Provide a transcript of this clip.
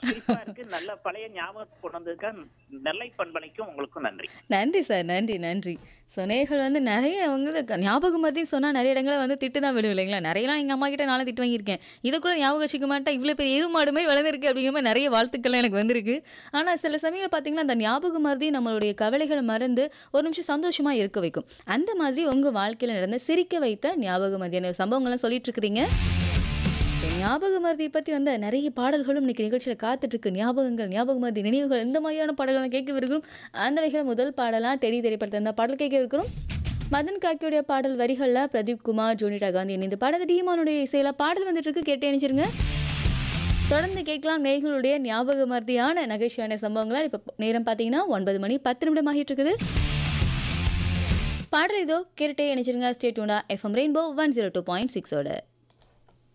சிரிப்பா இருக்கு நல்ல பழைய ஞாபகம் கொண்டு வந்திருக்க நெல்லை பண்பலைக்கும் உங்களுக்கும் நன்றி நன்றி சார் நன்றி நன்றி ஸோ நேர்கள் வந்து நிறைய வந்து க- ஞாபகம் மறுத்தையும் சொன்னால் நிறைய இடங்களில் வந்து திட்டு தான் விடும் இல்லைங்களா நிறையலாம் எங்கள் அம்மா கிட்ட நானும் திட்டு வாங்கியிருக்கேன் இதை கூட ஞாபகம் வச்சுக்க மாட்டேன் இவ்வளோ பெரிய எருமாடு மாதிரி வளர்ந்துருக்கு அப்படிங்கிற மாதிரி நிறைய வாழ்த்துக்கள்லாம் எனக்கு வந்திருக்கு ஆனால் சில சமயம் பார்த்தீங்கன்னா அந்த ஞாபகம் மருதி நம்மளுடைய கவலைகளை மறந்து ஒரு நிமிஷம் சந்தோஷமாக இருக்க வைக்கும் அந்த மாதிரி உங்கள் வாழ்க்கையில் நடந்த சிரிக்க வைத்த ஞாபக மதியான சம்பவங்கள்லாம் சொல்லிட்டு இருக்கிறீங்க இந்த ஞாபக மருதியை பற்றி வந்த நிறைய பாடல்களும் இன்னைக்கு நிகழ்ச்சியில் காத்துட்ருக்கு ஞாபகங்கள் ஞாபக மருதி நினைவுகள் இந்த மாதிரியான பாடல்கள் கேட்க இருக்கிறோம் அந்த வகையில் முதல் பாடலாம் டெடி திரைப்படத்தில் இருந்த பாடல் கேட்க இருக்கிறோம் மதன் காக்கியுடைய பாடல் வரிகளில் பிரதீப் குமார் ஜோனிடா காந்தி இணைந்து பாடல் டீமானுடைய இசையில் பாடல் வந்துட்டு இருக்கு கேட்டு அணிச்சிருங்க தொடர்ந்து கேட்கலாம் நேர்களுடைய ஞாபக மருதியான நகைச்சுவையான சம்பவங்களால் இப்போ நேரம் பார்த்தீங்கன்னா ஒன்பது மணி பத்து நிமிடம் ஆகிட்டு இருக்குது பாடல் இதோ கேட்டுட்டே இணைச்சிருங்க state FM rainbow one zero two point சிக்ஸோட